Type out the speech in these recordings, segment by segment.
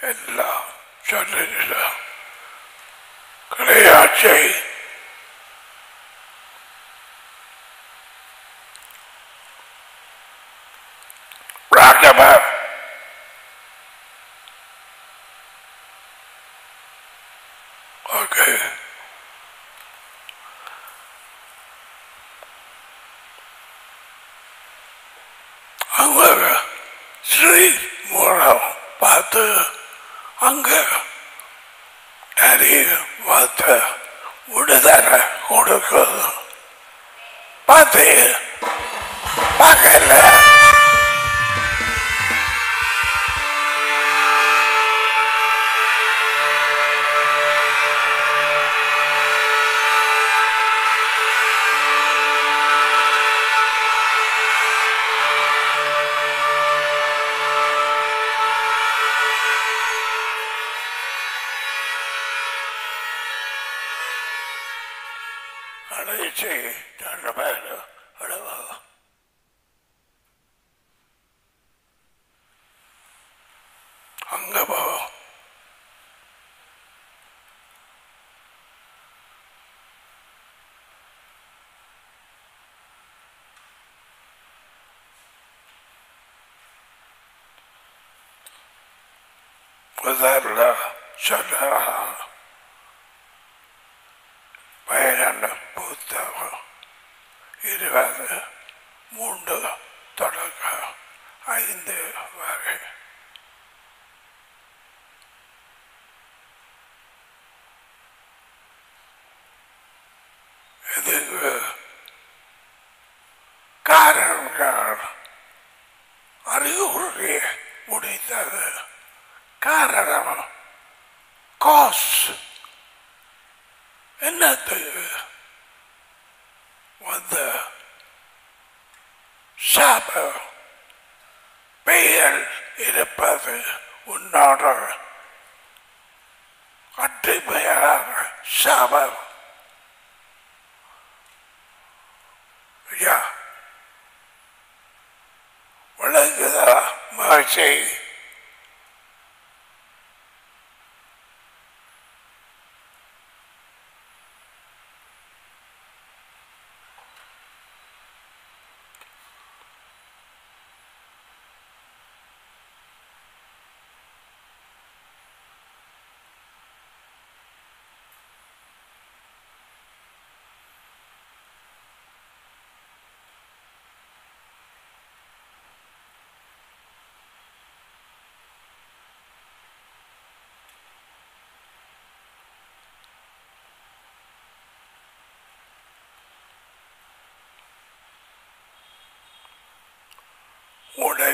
எல்லாம் சொல்லிடலாம் கிடையாச்சை ராஜபர் ஓகே அவங்க ஸ்ரீ மூலம் பார்த்து அங்க நிறைய வார்த்தை விடுதலை கொடுக்குது பார்த்து பார்க்கல அடைச்சி ரெண்டு பேர் அடவா அங்க போ முதல்ல சொன்னா பன்னிரண்டு புத்தகம் இருபது மூன்று தொடக்க ஐந்து வரை இதுக்கு காரணங்கள் அறிகுறி முடித்தது காரணம் காஸ் என்னத்துக்கு வந்த சாபம் பெயர் இருப்பது உன்னோட அடிமையான சாபம் ஐயா விளங்குதா மகிழ்ச்சி உன்னை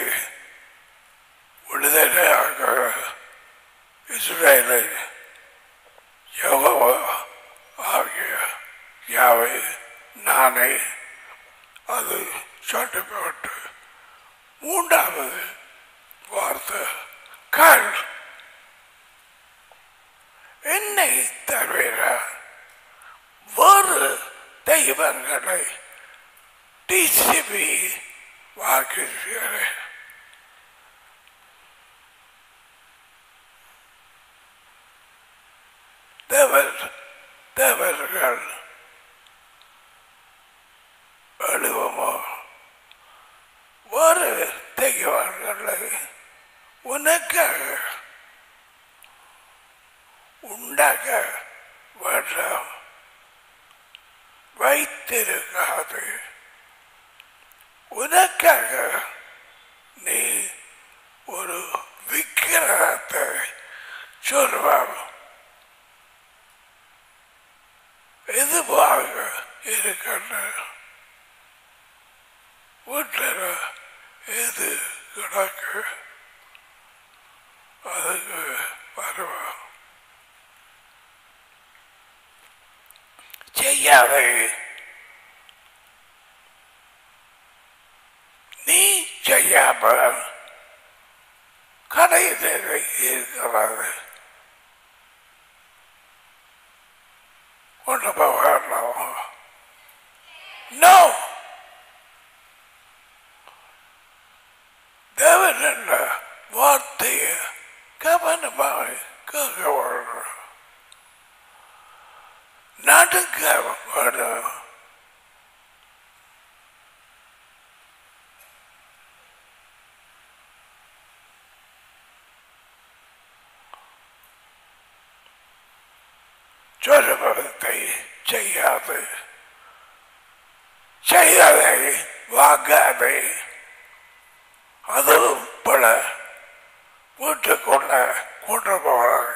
விடுதலையாக இஸ்ரேலை யெகோவா ஆகிய யாவை நானே அது சொல்லப்பட்டு மூன்றாவது வார்த்தை கல் என்னை தவிர வேறு தெய்வங்களை டிசிபி வாக்குகிறேன் தேவர் தேவர்கள் எழுவமோ ஒரு தெய்வங்களை உனக்காக உண்டாக வேண்டும் வைத்திருக்காது உனக்காக நீ ஒரு விக்கிரகத்தை சொல்வார் எதுவாக இருக்கின்ற வீட்டில் எது கிடக்கு அதுக்கு வருவான் செய்யாதே நீ செய்யாம கடையில் இருக்கிறது ஒன்று போகலாம் நோ தேவன் என்ற வார்த்தையை கவனமா வணங்க வேணும் சொல்லுவதை செய்யாது செய்யாதை வாங்காதை அதுவும் பல வீட்டுக்குள்ள கொண்டு போவாங்க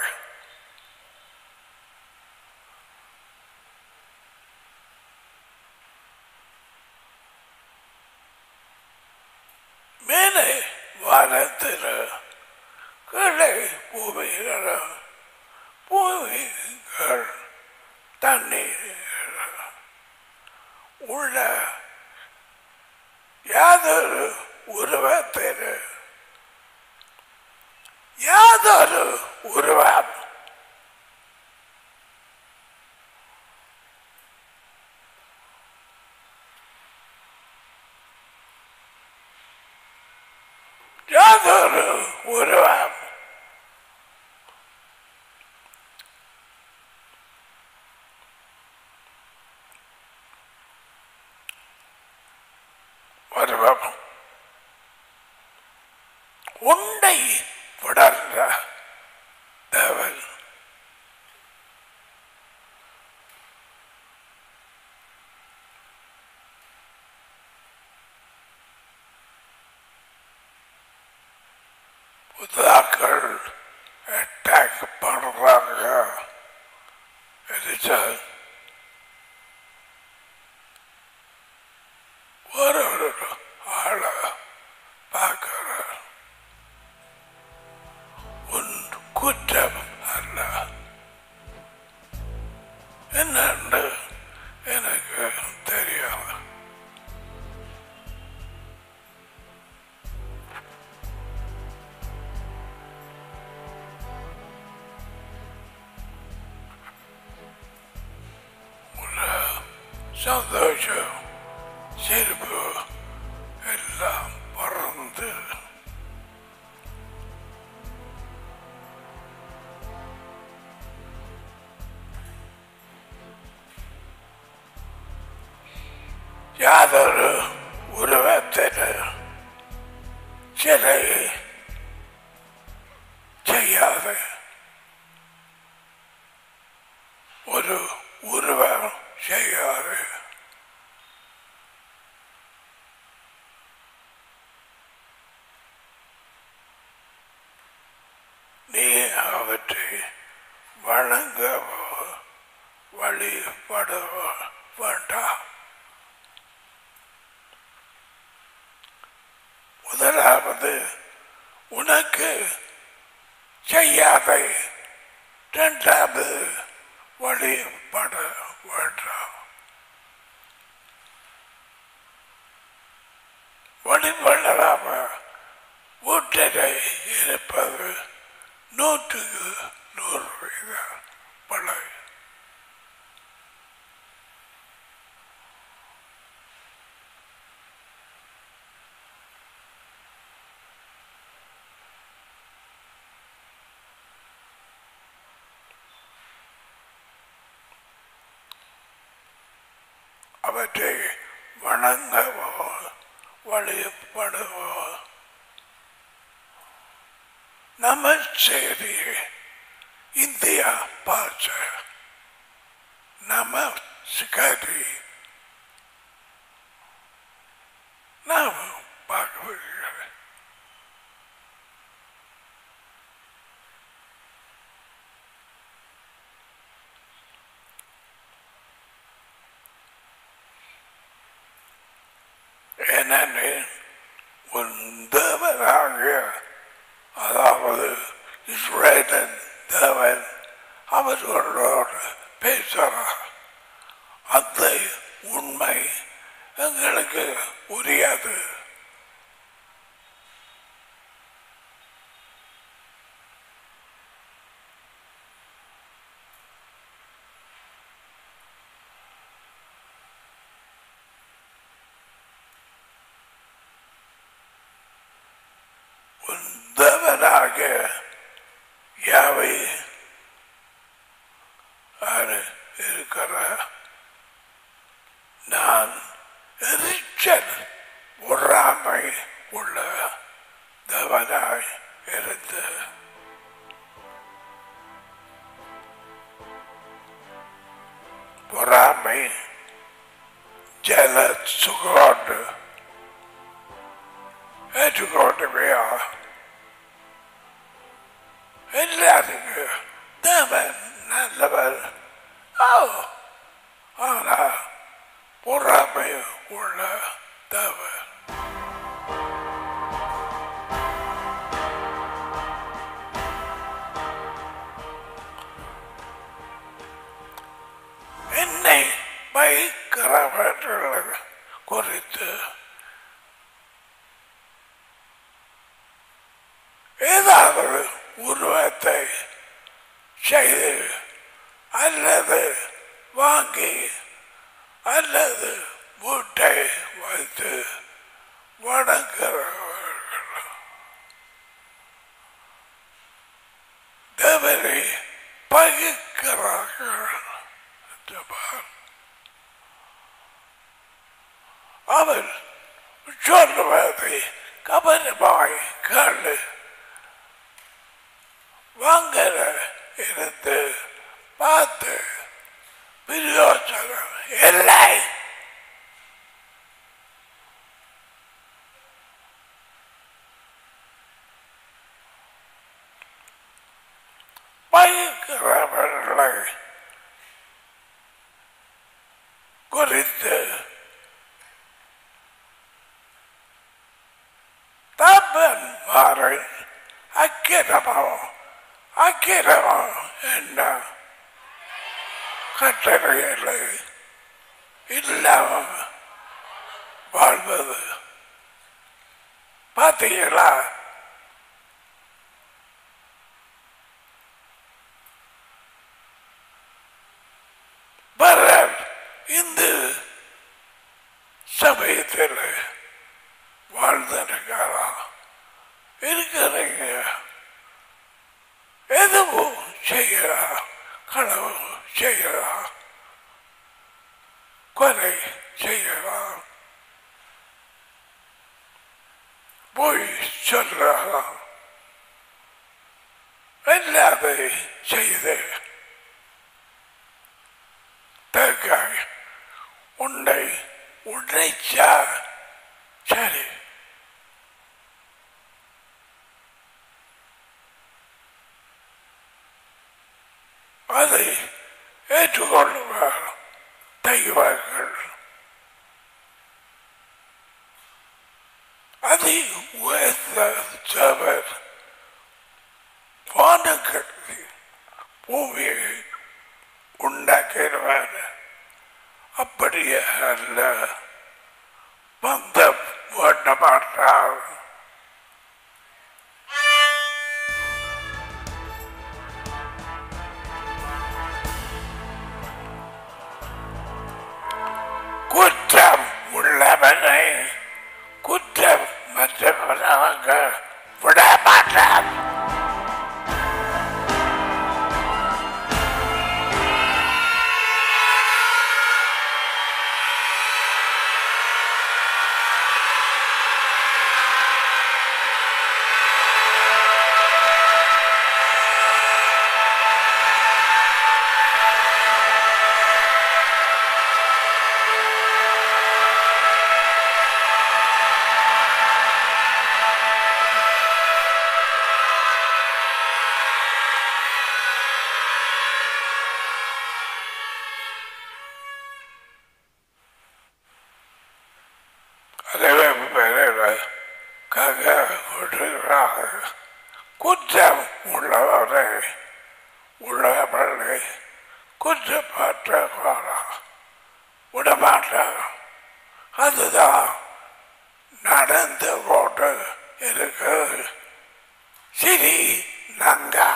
மேலே வானத்தில் கீழே பூமிகள் பூமிகள் தண்ணீர் உள்ள யாதொரு உருவத்தில் யாதொரு உருவம் யாதொரு உருவம் உருவம் உண்டை விடர்ந்த தேவன் புதாக்கள் அட்டாக் பண்றாங்க எரிச்சா ஒரு ஒரு ஆளை பார்க்கிற உன் குற்றம் அல்ல என்னன்னு எனக்கு தெரியாது சந்தோஷம் சிரிப்பு எல்லாம் பறந்து யாதொரு உருவத்தில் சிலை செய்யாத ஒரு உருவம் செய்யாது நீ அவற்றை வணங்கவோ வழிபடவோ வேண்டாம் முதலாவது உனக்கு செய்யாதை இரண்டாவது வழிபட வேண்டாம் வழிபடலாம வீட்டிலே இருப்பது நூற்றுக்கு நூறு வீதம் பழகு அவற்றை வணங்கவோ வழிபடவோ நம்ம செய்தி இந்தியா பாஷை நம்ம சிகாரி நாம் பார்க்க என்னன்னு உன் தேவனாக அதாவது இஸ்ரேலன் தேவன் அவர்களோடு பேசுகிறார் அந்த உண்மை எங்களுக்கு புரியாது உன் தேவனாக யாவை யாரு இருக்கிற எல்லாமே ஜல சுகோண்டு ஏற்றுக்கொண்டுமையா எல்லாத்துக்கும் தேவன் நல்லவர் ஓ ஆனா பொறாமை உள்ள தேவன் என்னை பயக்கிறவர்கள் குறித்து ஏதாவது உருவத்தை செய்து அல்லது வாங்கி அல்லது மூட்டை வைத்து வணங்குகிறவர்கள் தேவனை பகிக்கிறார்கள் ஜபான் அவர் சொல்லுவதை கவனமாய் கண்டு வாங்கல இருந்து பார்த்து பிரயோஜனம் இல்லை பயக்கிறவர்களை குறித்து தப்பன் மாறன் அக்கிரமோ அக்கிரமோ என்ன கட்டளைகளை இல்லாம வாழ்வது பார்த்தீங்களா பரர் இந்து சமயத்தில் வாழ்ந்திருக்காரா இருக்கிறீங்க எதுவும் செய்யலாம் களவு செய்யலாம் கொலை செய்யலாம் பொய் சொல்லலாம் எல்லாமே செய்து தேங்காய் உன்னை உன்னைச்சா சரி அதை ஏற்றுக்கொள்ளுவார் தெய்வங்கள் அதை உயர்ந்த ஜபர் வானக்கட்டி பூமியை உண்டாக்கிடுவார் அப்படியே அல்ல வந்த வேண்ட மாட்டார் குற்றம் உள்ளவனை குற்றம் மற்றவராக விடமாட்டார் கக விடுகிறார் குற்றம் உள்ளவரை உள்ளவர்களை குற்றப்பட்ட விடமாட்டார் அதுதான் நடந்து கொண்டு இருக்கிறது சிறி நங்கா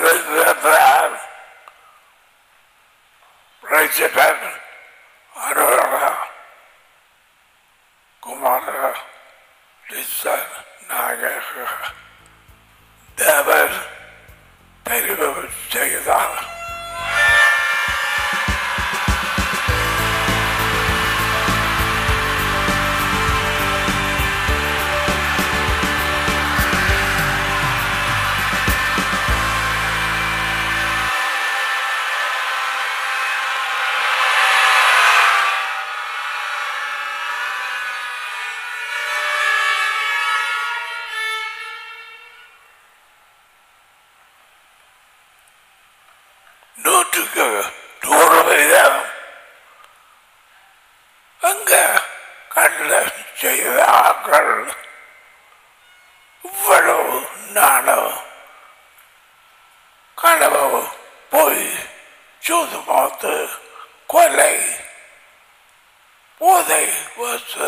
வருகிறார் பிரசிடன்ட் அரோரா குமார லிசன் நாயக தேவர் தெரிவு செய்தார் நூற்றுக்கு நூறு வீதம் அங்க கண்ட செய்த ஆக்கள் இவ்வளவு நானும் கனவு போய் சூது பார்த்து கொலை போதை வச்சு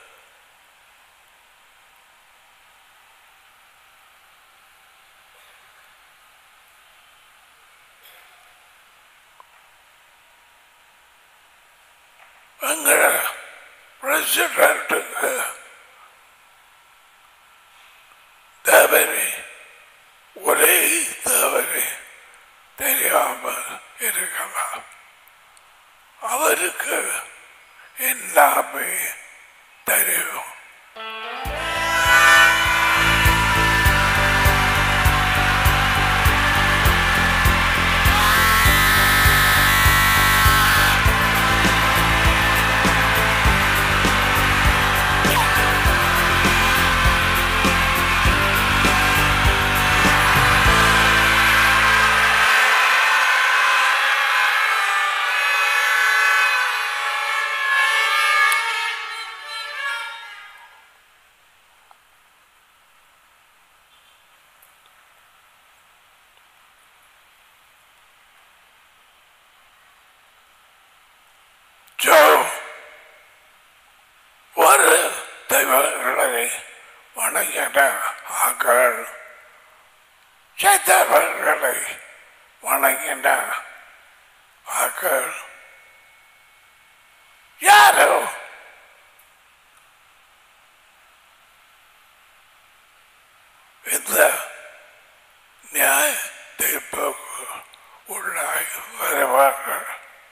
எங்கள பிரசிடண்ட்டுக்கு தேவனே ஒரே தேவனே தெரியாமல் இருக்கலாம் அவருக்கு எல்லாமே தெரியும் ஜோ ஒரு தெய்வங்களை வணங்கின ஆக்கள் சேத்தவர்களை வணங்கின ஆக்கள் யாரோ இந்த நியாய தீர்ப்புக்கு உள்ளாய் வருவார்கள்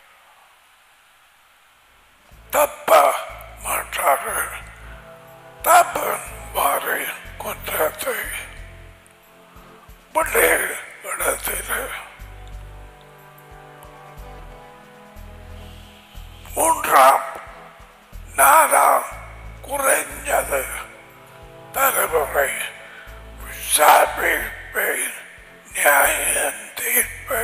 தப்ப மாட்டார்கள் தப்பன் மாறி குற்றத்தை பிள்ளைகள் இடத்தில் மூன்றாம் நாலாம் குறைஞ்சது தலைமுறை விசாரிப்பை நியாயம் தீர்ப்பை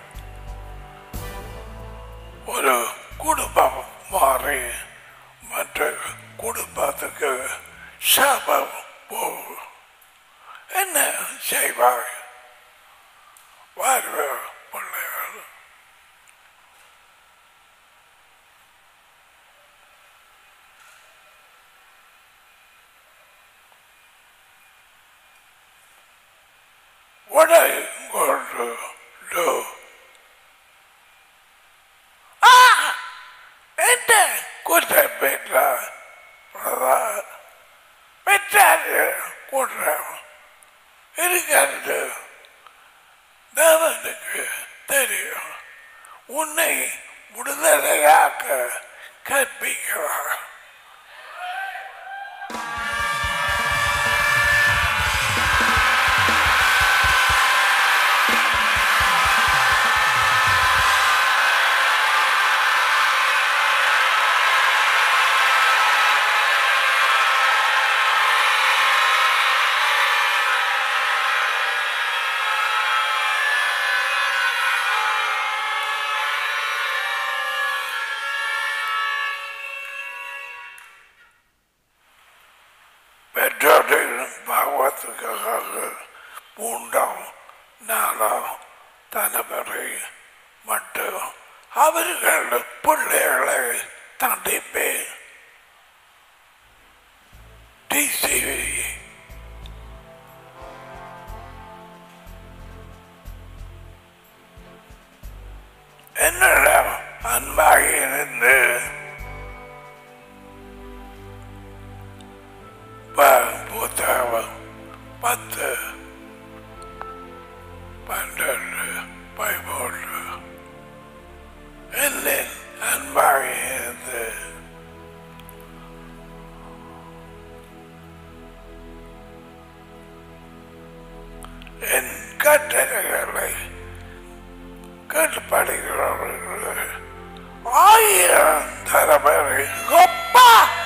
ஒரு குடும்பம் மாறி மற்ற குடும்பத்துக்கு சாபம் போகும் என்ன செய்வாய் வாழ்வு பிள்ளைகள் What are you going to do? Ah! என்ன குற்றம் பெற்றார் பிரதான் பெற்றாரு குற்றம் இருக்கிறது தேவனுக்கு தெரியும் உன்னை விடுதலையாக்க கற்பிக்கிறார் பெற்றோர்கள் பாவத்துக்காக மூன்றாம் நாலாம் தலைமுறை மட்டும் அவர்கள் பிள்ளைகளை தண்டிப்பேன் டிசிவி என்னிடம் அன்பாக இருந்து ப- புத்தகம் பத்து பன்னெண்டு பதிமூன்று என்னில் அன்பாக இருந்து என் கட்டளைகளை கட்டுப்படுகிறவர்கள் ஆயிரம் தலைமுறை கொப்பா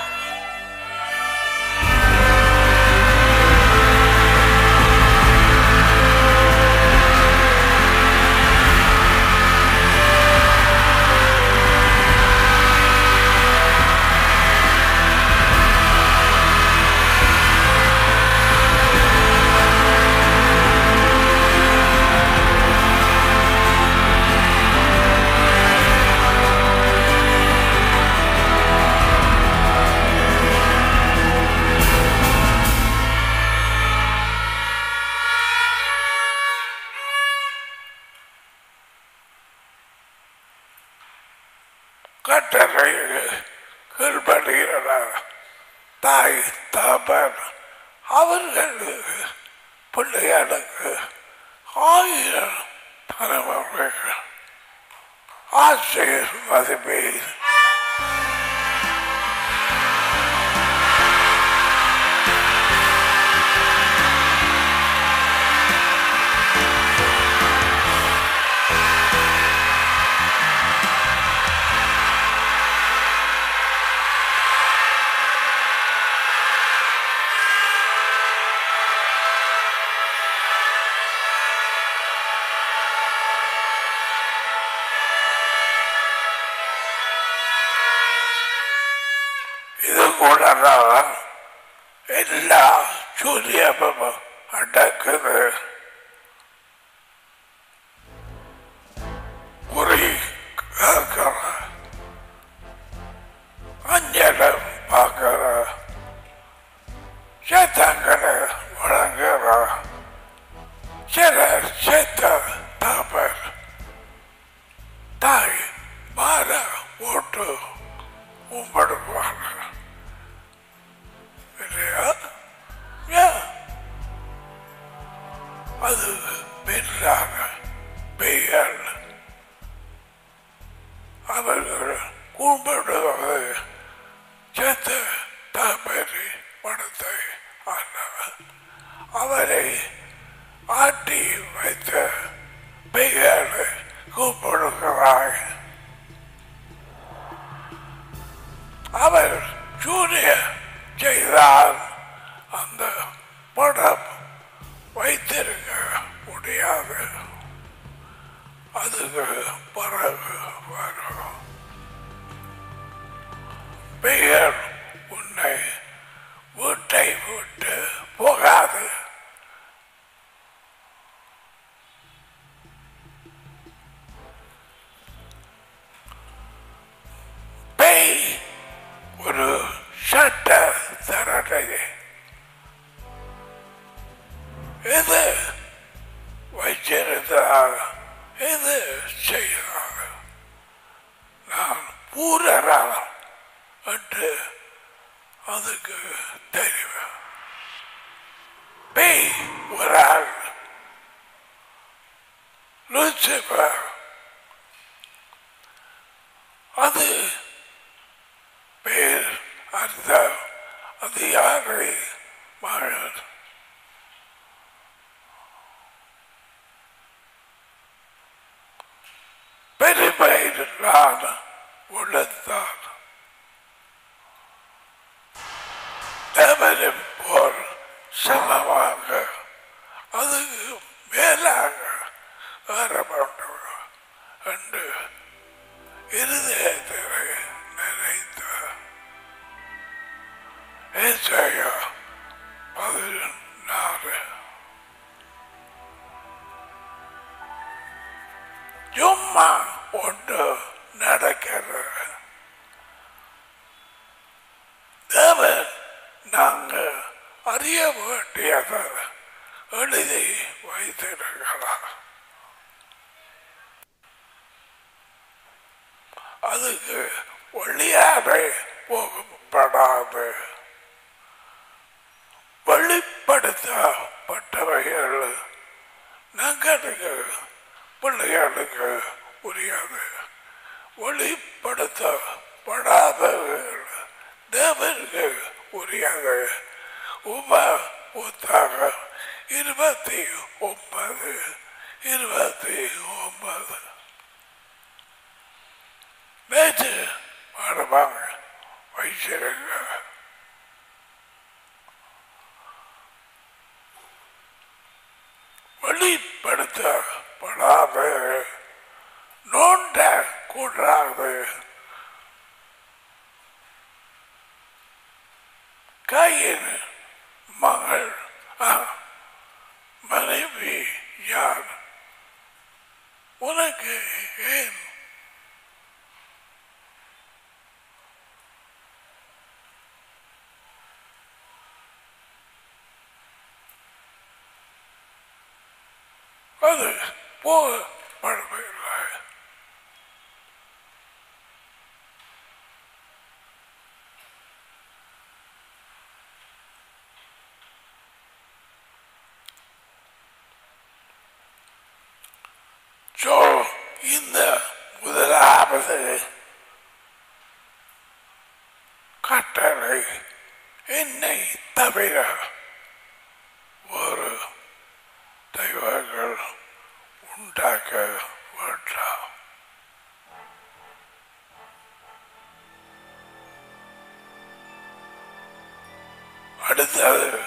கட்டளை கீழ்படுகிறார் தாய் தாப்பன் அவர்களுக்கு பிள்ளைகளுக்கு ஆயிரம் தலைமுறைகள் ஆசிரியர் மதிப்பை இது கூட தான் எல்லா சூரியமும் அடக்குது குறி கேட்கிற அஞ்சலம் பார்க்கிற சேத்தங்களை வழங்குற சில சேத்த தாப்பர் தாய் மாற போட்டு கும்பிடுவாங்க இல்லையா ஏன் அது பெண்ணாக பெயர் அவர்கள் கும்பிடுவது செத்த தாமரை பணத்தை அல்ல அவரை ஆட்டி வைத்த பெயர் கூப்பிடுகிறார் அவர் சூரிய செய்தால் அந்த படம் வைத்திருக்க முடியாது அதுக்கு பிறகு வரும் பெயர் உன்னை வீட்டை விட்டு போகாது பேய் ஒரு சட்ட தரணையை எது வச்சிருந்தால் எது செய்யறாங்க நான் பூரரா என்று அதுக்கு தெரியும் பேய் ஒரு ஆள் லூசிபர் அது பேர் அர்த்தம் அது யாரை மகன் பெருமையிலான உள்ளத்தான் தேவனை போல் சமமாக அதுக்கு மேலாக வேறப்பட்டவர் என்று இருதயத்தை நினைத்த ஏசாயா பதினாறு சும்மா ஒன்று நடக்கிறது தேவன் நாங்கள் அறிய வேண்டியதை எழுதி வைத்திருக்கிறார் கூடாது வெளிப்படுத்தப்பட்டவைகள் நங்களுக்கு பிள்ளைகளுக்கு புரியாது வெளிப்படுத்தப்படாதவர்கள் தேவனுக்கு புரியாது உப புத்தகம் இருபத்தி ஒன்பது இருபத்தி ஒன்பது நேற்று பாடுவாங்க வைச்சிருங்க வெளிப்படுத்தப்படாத நோண்ட கூடாது கையின் மகள் ஆ, மனைவி யார் உனக்கு ஏன் அது போகப்படவில்லை ஸோ இந்த முதலாவது கட்டளை என்னை தவிர ஒரு தெய்வங்கள் உண்டாக்க வேண்டாம் அடுத்தது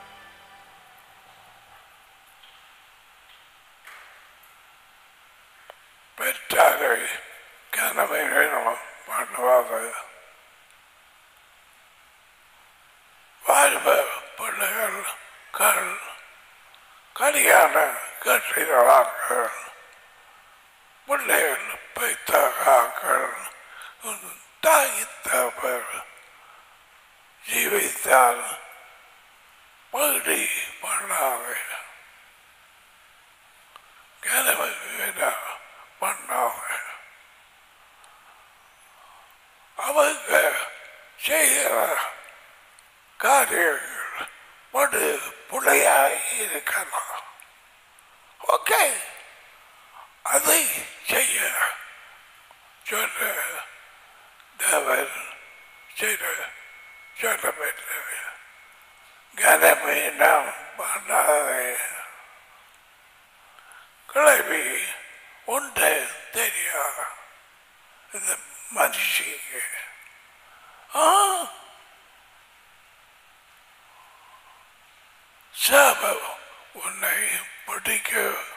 பெற்றாரை கனவைகளும் பண்ணுவாங்க வாழ்வ பிள்ளைகள் கள் கல்யாண கட்டிடவார்கள் பிள்ளைகள் பைத்தகாக்கள் உன் தாய் தவர் ஜீவித்தால் பகுதி பண்ணாங்க கனவை பண்ணாங்க அவங்க செய்கிற காரியங்கள் ஒரு பிள்ளையாய் இருக்கலாம் ஓகே அதை செய்ய சொல்ல தேவன் செய்த சொல்லப்பட்ட கனமே நாம் பண்ணாதே கிளம்பி உண்டு தெரியாது இந்த மனுஷிக்கு ஆ சாபம் உன்னை பிடிக்க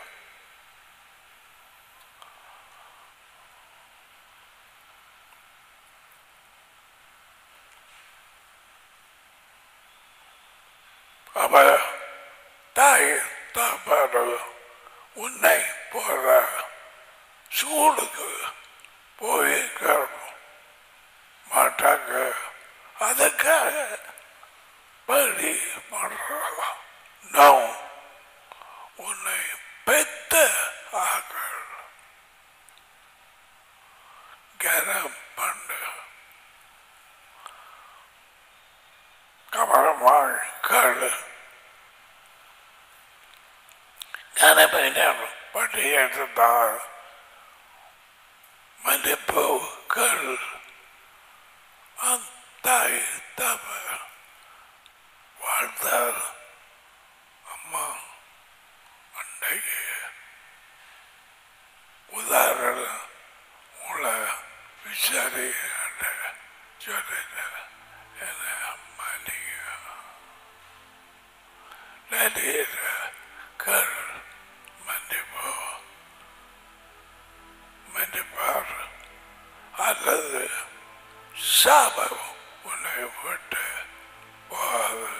அவ தாய் தாப்பாடு உன்னை போற சூடுக்கு போயிருக்க மாட்டாங்க அதுக்காக பலி பண்றாங்க நான் உன்னை பெத்த ஆக்கள் கனம் பண்ணு கவனமாக கல் கனப்பினர் பட்டி எடுத்தால் மதிப்பு கல் தாய் தவறு வாழ்ந்தார் அம்மா அன்றைக்கு உதாரணம் உங்களை விசாரி சொல்லிட்டு என்ன மன்னிக்க நடிகர் கர் மன்னிப்போ மன்னிப்பார் அல்லது சாபம் உன்னை விட்டு போகாது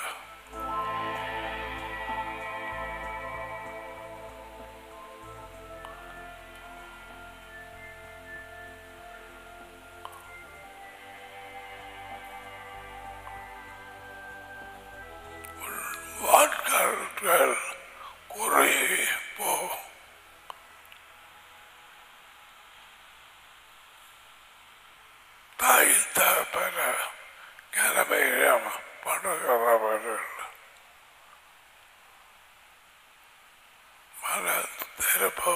வாட்காரர்கள் குறையே போ தாய் தகப்பன ஆனால் திருப்போ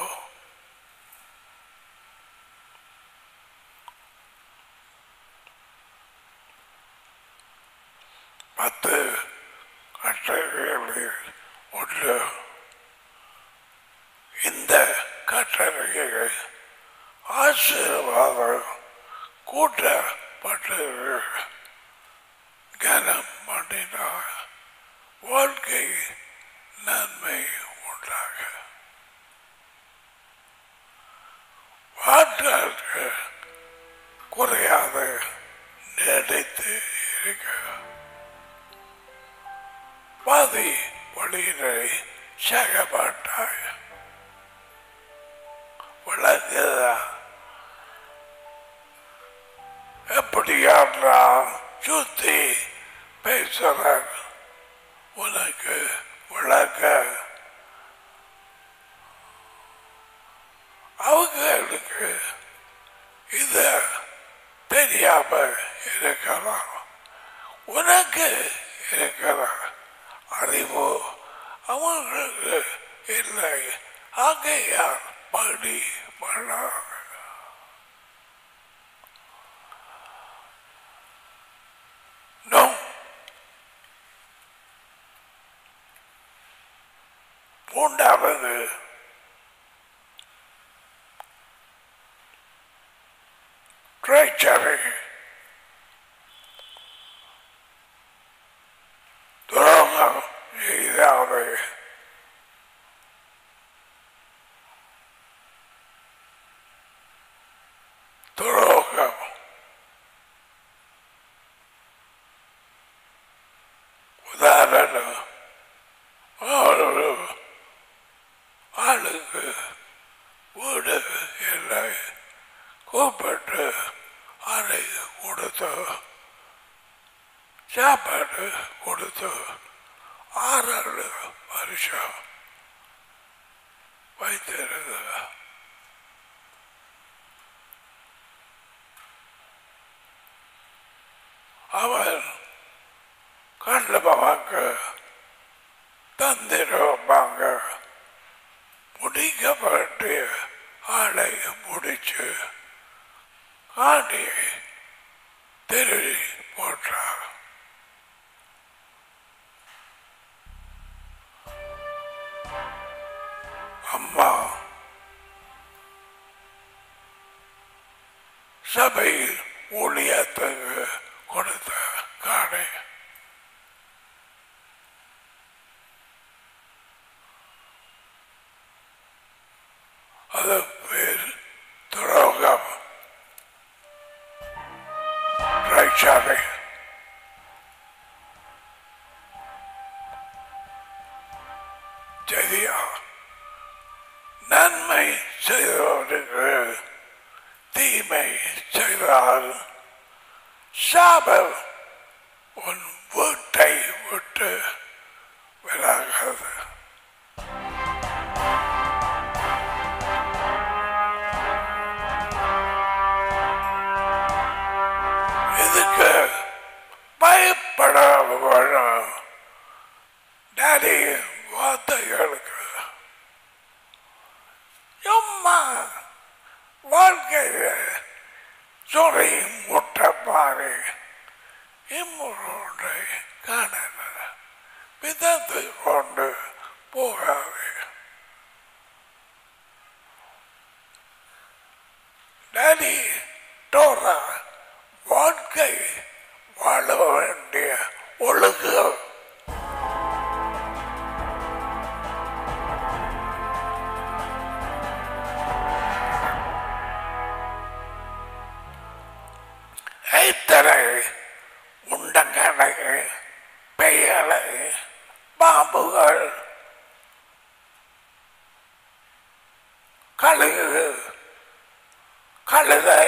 பத்து கட்டளைகளில் ஒன்று இந்த கட்டளைகள் ஆசீர்வாதம் கூட்டப்பட்டு கனம் பண்ணினார் வாழ்க்கை நன்மை உண்டாக வாழ்க்கைக்கு குறையாத நீடித்து இருக்க பாதி வழியினை சகப்பட்டாய் விளங்குதா எப்படியான்றா சுத்தி பேசுறாங்க உனக்கு விளக்க அவங்களுக்கு இத தெரியாம இருக்கலாம் உனக்கு இருக்கிற அறிவு அவங்களுக்கு இல்லை ஆகையால் படி பண்ணாங்க No. மூன்றாவது திரைச்சரை துரோகம் செய்தாவே துரோகம் உதாரணம் ஆளு ஆளுக்கு வீடு இல்லை கூப்பிட்டு அறை கொடுத்து சாப்பாடு கொடுத்து ஆறு வருஷம் வைத்திருந்த அவன் கண்டபவாங்க தந்திரவாங்க முடிக்கப்பட்டு ஆளை முடிச்சு ஆண்டியை திருடி போட்டார் அம்மா சபையில் ஊழியத்துக்கு கொடுத்த காடை அது பேர் துரோகம் ரட்சாவை சரியா நன்மை செய்தவருக்கு தீமை செய்தால் சாபம் உன் வீட்டை விட்டு விலகாது இதுக்கு பயப்பட வேணும் டாடி வார்த்தைகளுக்கு சும்மா வாழ்க்கையில சொறி முட்டை பாரு இம்முறை காணல விதத்து கொண்டு போகாது டாடி டோரா வாழ்க்கை வாழ வேண்டிய ஒழுங்கு எத்தனை உண்டங்களை பெயரை பாம்புகள் கழுகு கழுதை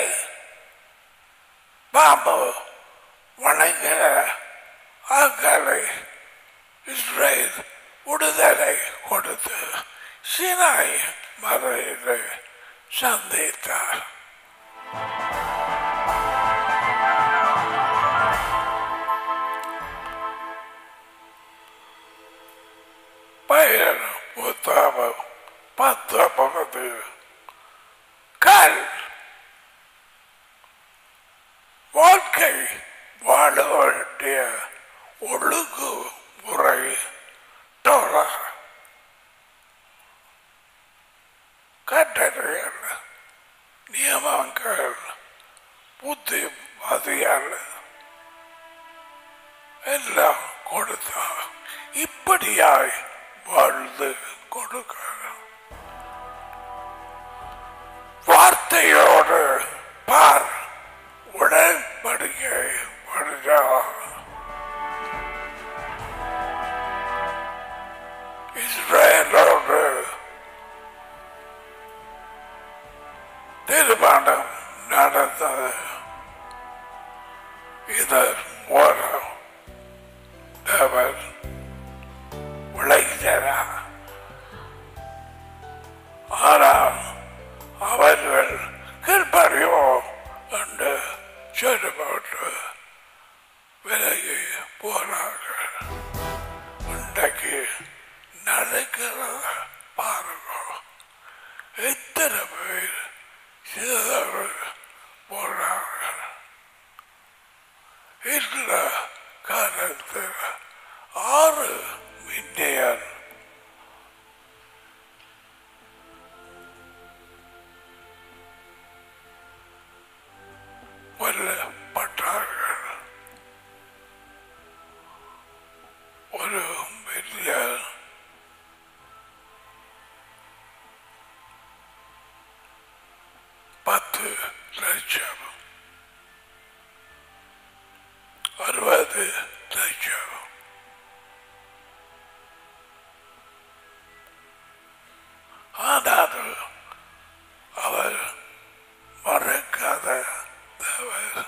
பாம்பு வணங்குகிற ஆக்களை இஸ்ரேல் விடுதலை கொடுத்து சினாய் மறையிலே சந்தித்தார் பெயர் புத்தாபம் பத்து பக்கத்து கல் வாழ்க்கை வாழ வேண்டிய ஒழுங்கு முறை தோற கட்டளைகள் நியமங்கள் புத்தி மதியால் எல்லாம் கொடுத்தா இப்படியாய் வாழ்ந்து கொடுக்க வார்த்தையோடு பார் உடன்படிக்கை படிச்சா இஸ்ரேலோடு தீர்மானம் நடந்தது இது மூலம் அவர் உழைத்தரா ஆனால் அவர்கள் கீழ்பறியோ என்று சொல்லப்பட்டு விலகி போனார்கள் இன்றைக்கு நடக்கிறத பாருங்க எத்தனை பேர் சிதறல் போனார்கள் இந்த காலத்தில் ஆறு மில்லியன் கொல்லப்பட்டார்கள் ஒரு மில்லியன் பத்து லட்சம் அறுபது லட்சம் ஆனாலும் அவர் மறக்காத தேவர்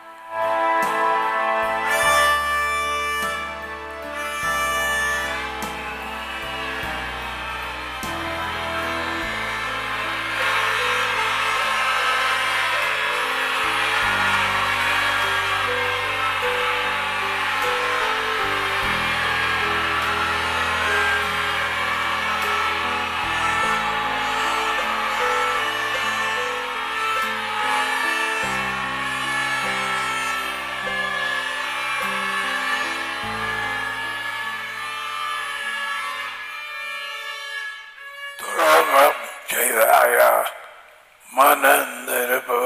துரோகம் செய்தாயா மனந்திருப்பு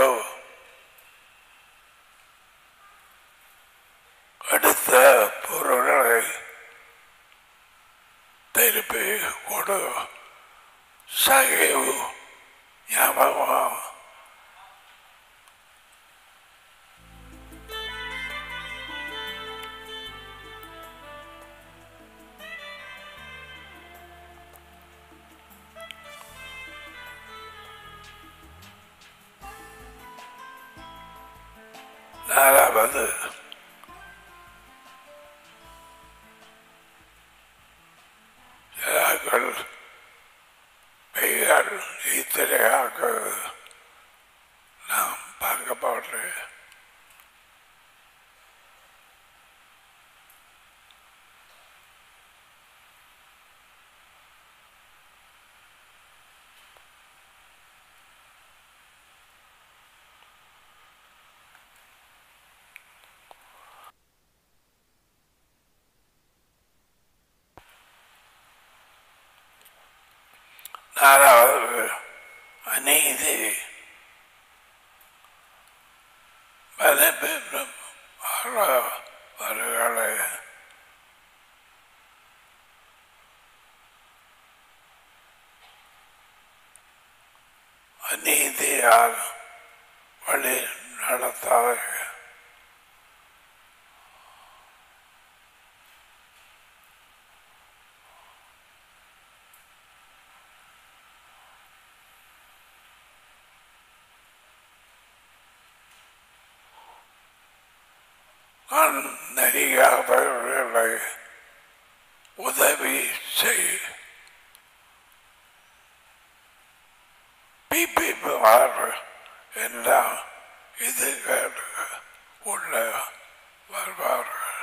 அடுத்த பொருள்களை திருப்பி கொடு சகிவு ஞாபகம் நாலாவது ஜனாக்கள் பெயர் இத்தனையாக நாம் பார்க்க போகிறேன் நாலாவது அநீதி மதப்பெரும் வருகளை அநீதியால் வழி நடத்தாத நெறியாதவர்களை உதவி செய் பிபிமார் எல்லாம் இதுகள் உள்ள வருவார்கள்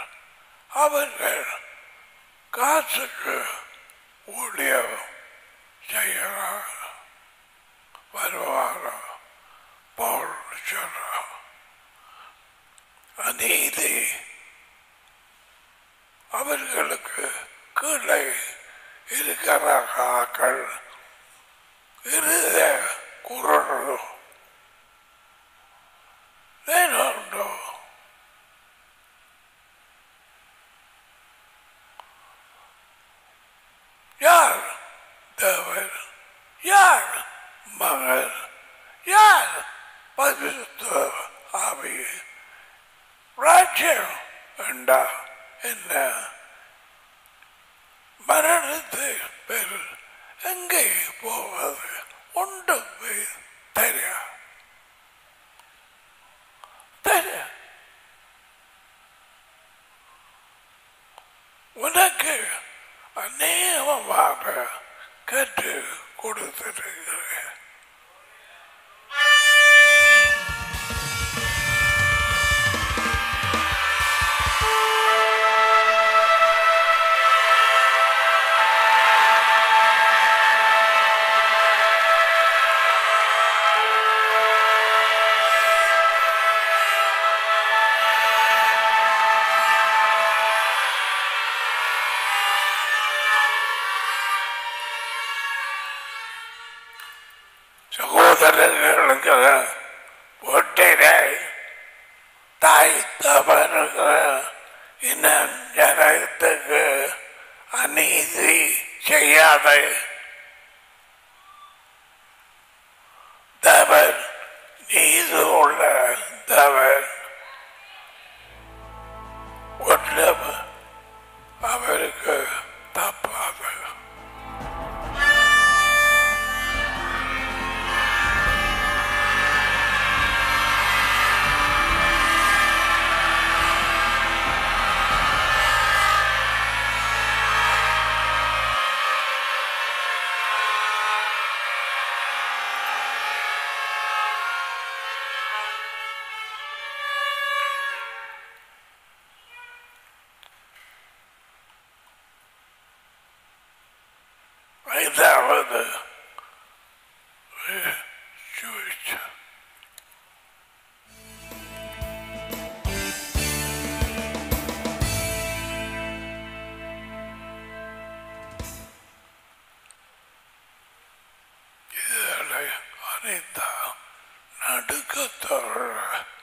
அவர்கள் காசுக்கு ஊழியம் செய்கிறார்கள் இருத குரல் They don't know. யார் தேவர் யார் மகள் யார் பரிசுத்த ஆவி ராஜ்யம் என்றா என்ன மரணத்தை பெரு எங்கே போவது ஒன்று தெரியா தெரியா உனக்கு அநேகமாக கற்று கொடுத்திருக்கிறேன் சகோதரர்களுக்கு ஒட்டினை தாய் தவறுக்கு இன்னும் ஜனத்துக்கு அநீதி செய்யாத தவறு நீது உள்ள தவறு ஒன்றும் அவருக்கு தப்பாது ஐந்தாவது Jewish. இதனை அனைத்த நடுக்கத்தோடு